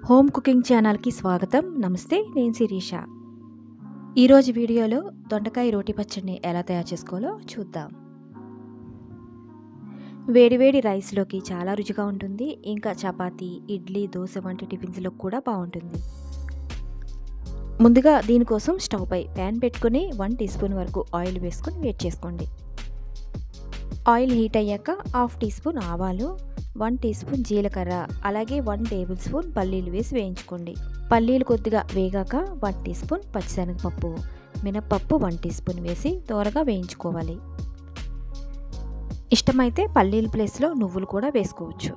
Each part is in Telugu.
హోమ్ కుకింగ్ ఛానల్కి స్వాగతం నమస్తే నేను శిరీష ఈరోజు వీడియోలో దొండకాయ రోటి పచ్చడిని ఎలా తయారు చేసుకోవాలో చూద్దాం వేడివేడి రైస్లోకి చాలా రుచిగా ఉంటుంది ఇంకా చపాతీ ఇడ్లీ దోశ వంటి టిఫిన్స్లో కూడా బాగుంటుంది ముందుగా దీనికోసం స్టవ్ పై ప్యాన్ పెట్టుకొని వన్ టీ స్పూన్ వరకు ఆయిల్ వేసుకొని వేట్ చేసుకోండి ఆయిల్ హీట్ అయ్యాక హాఫ్ టీ స్పూన్ ఆవాలు వన్ టీ స్పూన్ జీలకర్ర అలాగే వన్ టేబుల్ స్పూన్ పల్లీలు వేసి వేయించుకోండి పల్లీలు కొద్దిగా వేగాక వన్ టీ స్పూన్ పచ్చిశనగపప్పు మినప్పప్పు వన్ టీ స్పూన్ వేసి దోరగా వేయించుకోవాలి ఇష్టమైతే పల్లీల ప్లేస్లో నువ్వులు కూడా వేసుకోవచ్చు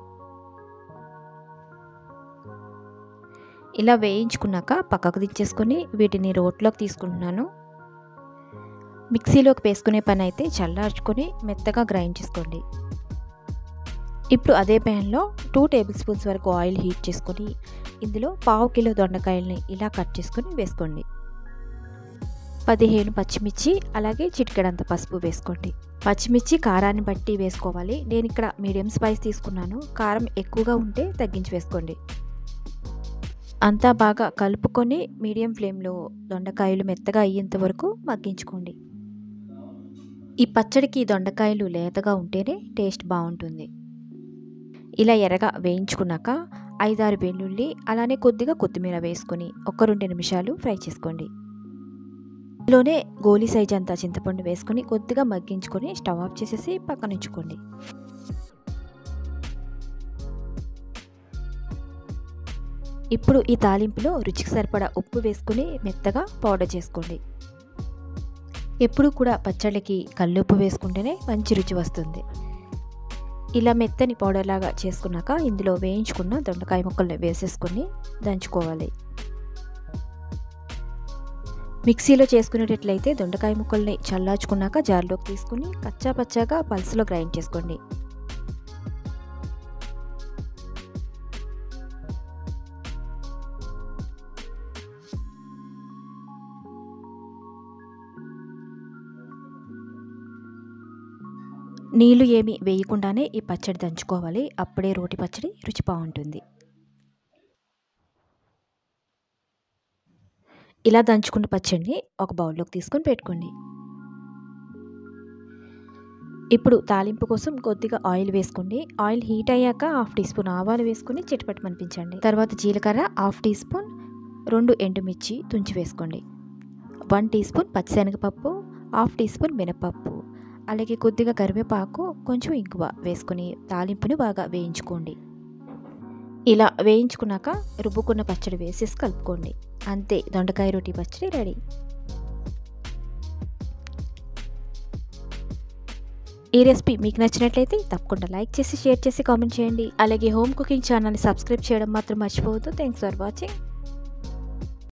ఇలా వేయించుకున్నాక పక్కకు దించేసుకొని వీటిని రోట్లోకి తీసుకుంటున్నాను మిక్సీలోకి వేసుకునే పని అయితే చల్లార్చుకొని మెత్తగా గ్రైండ్ చేసుకోండి ఇప్పుడు అదే ప్యాన్లో టూ టేబుల్ స్పూన్స్ వరకు ఆయిల్ హీట్ చేసుకొని ఇందులో పావు కిలో దొండకాయల్ని ఇలా కట్ చేసుకొని వేసుకోండి పదిహేను పచ్చిమిర్చి అలాగే చిటికెడంత పసుపు వేసుకోండి పచ్చిమిర్చి కారాన్ని బట్టి వేసుకోవాలి నేను ఇక్కడ మీడియం స్పైస్ తీసుకున్నాను కారం ఎక్కువగా ఉంటే తగ్గించి వేసుకోండి అంతా బాగా కలుపుకొని మీడియం ఫ్లేమ్లో దొండకాయలు మెత్తగా అయ్యేంత వరకు మగ్గించుకోండి ఈ పచ్చడికి దొండకాయలు లేతగా ఉంటేనే టేస్ట్ బాగుంటుంది ఇలా ఎర్రగా వేయించుకున్నాక ఐదారు వెల్లుల్లి అలానే కొద్దిగా కొత్తిమీర వేసుకొని ఒక రెండు నిమిషాలు ఫ్రై చేసుకోండి ఇందులోనే గోలీ సైజ్ అంతా చింతపండు వేసుకొని కొద్దిగా మగ్గించుకొని స్టవ్ ఆఫ్ చేసేసి పక్కన ఉంచుకోండి ఇప్పుడు ఈ తాలింపులో రుచికి సరిపడా ఉప్పు వేసుకుని మెత్తగా పౌడర్ చేసుకోండి ఎప్పుడు కూడా పచ్చళ్ళకి కల్లుప్పు వేసుకుంటేనే మంచి రుచి వస్తుంది ఇలా మెత్తని పౌడర్ లాగా చేసుకున్నాక ఇందులో వేయించుకున్న దొండకాయ ముక్కల్ని వేసేసుకొని దంచుకోవాలి మిక్సీలో చేసుకునేటట్లయితే దొండకాయ ముక్కల్ని చల్లార్చుకున్నాక జార్లోకి తీసుకుని కచ్చా పచ్చాగా పల్స్లో గ్రైండ్ చేసుకోండి నీళ్లు ఏమి వేయకుండానే ఈ పచ్చడి దంచుకోవాలి అప్పుడే రోటి పచ్చడి రుచి బాగుంటుంది ఇలా దంచుకున్న పచ్చడిని ఒక బౌల్లోకి తీసుకొని పెట్టుకోండి ఇప్పుడు తాలింపు కోసం కొద్దిగా ఆయిల్ వేసుకోండి ఆయిల్ హీట్ అయ్యాక హాఫ్ టీ స్పూన్ ఆవాలు వేసుకొని చిటపట్టి మనిపించండి తర్వాత జీలకర్ర హాఫ్ టీ స్పూన్ రెండు ఎండుమిర్చి తుంచి వేసుకోండి వన్ టీ స్పూన్ పచ్చిశనగపప్పు హాఫ్ టీ స్పూన్ మినపప్పు అలాగే కొద్దిగా కరివేపాకు కొంచెం ఇంగువ వేసుకొని తాలింపుని బాగా వేయించుకోండి ఇలా వేయించుకున్నాక రుబ్బుకున్న పచ్చడి వేసేసి కలుపుకోండి అంతే దొండకాయ రోటి పచ్చడి రెడీ ఈ రెసిపీ మీకు నచ్చినట్లయితే తప్పకుండా లైక్ చేసి షేర్ చేసి కామెంట్ చేయండి అలాగే హోమ్ కుకింగ్ ఛానల్ని సబ్స్క్రైబ్ చేయడం మాత్రం మర్చిపోవద్దు థ్యాంక్స్ ఫర్ వాచింగ్